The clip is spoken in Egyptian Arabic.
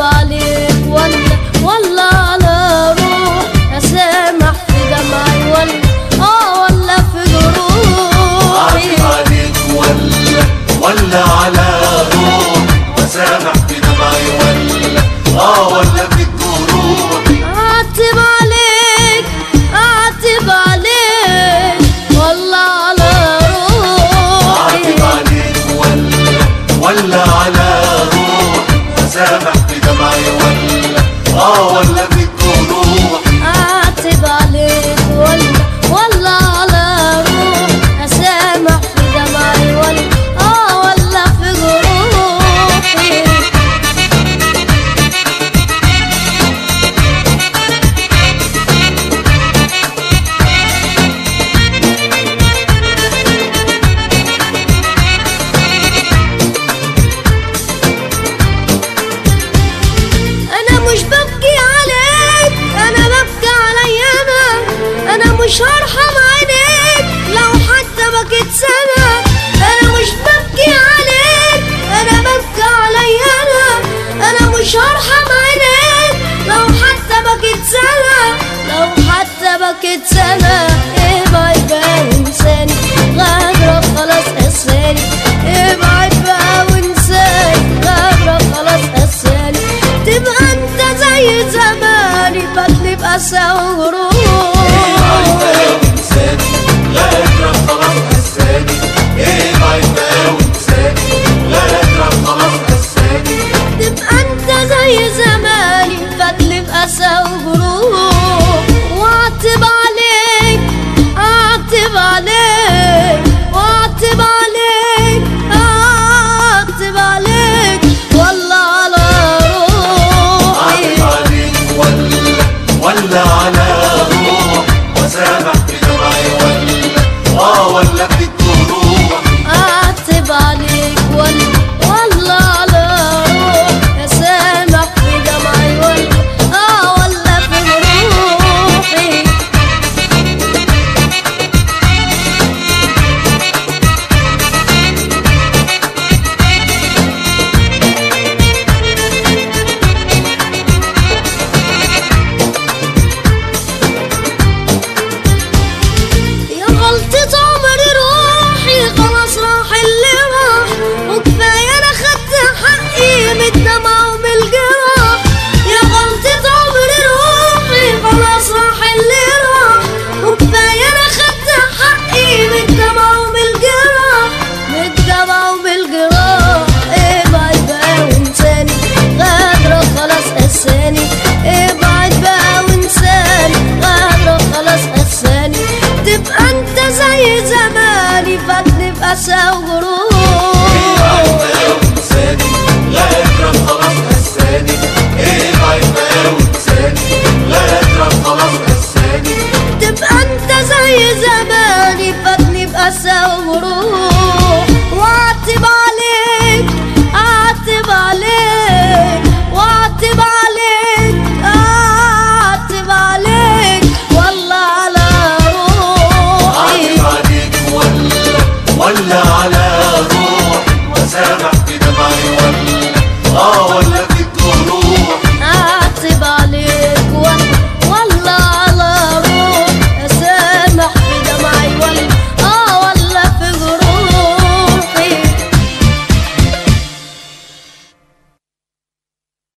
عليك ولا ولا على روح اسامح في دمعي ولا اه ولا في جروحي عاتب عليك ولا ولا على روح وسامح في دمعي ولا اه ولا في الجروح اعتب عليك اعتب عليك والله على عاتب روحي عليك ولا ولا على روح وسامح في دمعي ولا اه ولا في الجروح اعتب عليك ولا ولا على روح اسامح في دمعي ولا اه ولا في جروحي انا مش ببكي عليك انا ببكي عليا انا انا مش هرحم عينيك لو حتى بكيت سنة انا مش ببكي عليك انا ببكي عليا انا انا مش هرحم عينيك لو حتى بكيت سنة لو حتى بكيت سنة ابعد بقى وانساني غادرة خلاص اساني ابعد بقى وانساني غادرة خلاص اساني تبقى انت زي زماني بدلي بأسى وغرور تبقى انت زي زماني بدلي بأسى وغرور